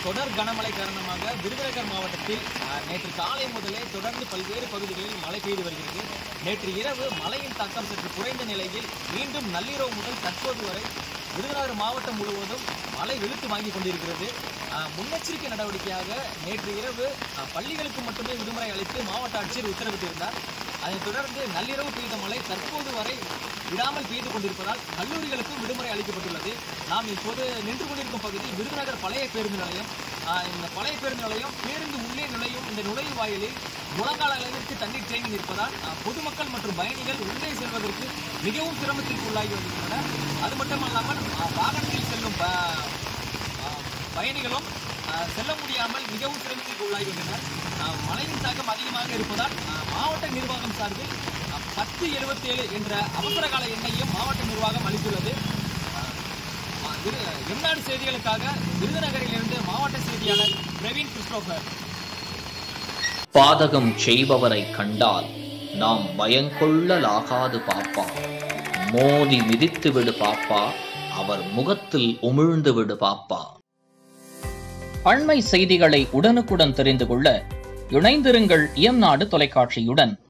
தொடர் கனமழை காரணமாக விருதுநகர் மாவட்டத்தில் அஹ், நேற்று காலை முதலே தொடர்ந்து பல்வேறு பகுதிகளில் மழை பெய்து வருகிறது நேற்று இரவு மழையின் தாக்கம் சற்று குறைந்த நிலையில் மீண்டும் நள்ளிரவு முதல் தற்போது வரை விருதுநகர் மாவட்டம் முழுவதும் மழை வெளுத்து வாங்கி கொண்டிருக்கிறது அஹ், முன்னெச்சரிக்கை நடவடிக்கையாக நேற்று இரவு அஹ், பள்ளிகளுக்கு மட்டுமே விடுமுறை அளித்து மாவட்ட ஆட்சியர் உத்தரவிட்டிருந்தார் அதைத் தொடர்ந்து நள்ளிரவு பெய்த மழை தற்போது வரை விடாமல் பெய்து கொண்டிருப்பதால் கல்லூரிகளுக்கும் விடுமுறை அளிக்கப்பட்டுள்ளது நாம் இப்போது நின்று கொண்டிருக்கும் பகுதி விருதுநகர் பழைய பேருந்து நிலையம் ஆஹ் இந்த பழைய பேருந்து நிலையம் பேருந்து உள்ளே நுழையும் இந்த நுழைவு வாயிலில் முழங்கால அளவிற்கு தண்ணீர் தேங்கி நிற்பதால் ஆஹ் பொதுமக்கள் மற்றும் பயணிகள் உள்ளே செல்வதற்கு மிகவும் சிரமத்திற்கு உள்ளாகி வருகின்றனர் அது மட்டுமல்லாமல் ஆஹ் வாகனத்தில் செல்லும் ப- ஆஹ் பயணிகளும் ஆஹ் செல்ல முடியாமல் மிகவும் சிரமத்திற்கு உள்ளாகின்றனர் ஆஹ் மழையின் தாக்கம் அதிகமாக இருப்பதால் ஆஹ் மாவட்ட நிர்வாகம் சார்பில் ஆஹ் பத்து எழுபத்தி ஏழு என்ற அவசர கால எண்ணையும் மாவட்ட நிர்வாகம் அளித்துள்ளது ஆஹ் விரு- எம்நாடு செய்திகளுக்காக விருதுநகரிலிருந்து மாவட்ட செய்தியாளர் பிரவீன் கிறிஸ்டோபர் பாதகம் செய்பவரை கண்டால் நாம் பயங்கொள்ளலாகாது பாப்பா மோதி மிதித்து விடு பாப்பா அவர் முகத்தில் உமிழ்ந்து விடு பாப்பா அண்மை செய்திகளை உடனுக்குடன் தெரிந்து கொள்ள இணைந்திருங்கள் இயம்நாடு தொலைக்காட்சியுடன்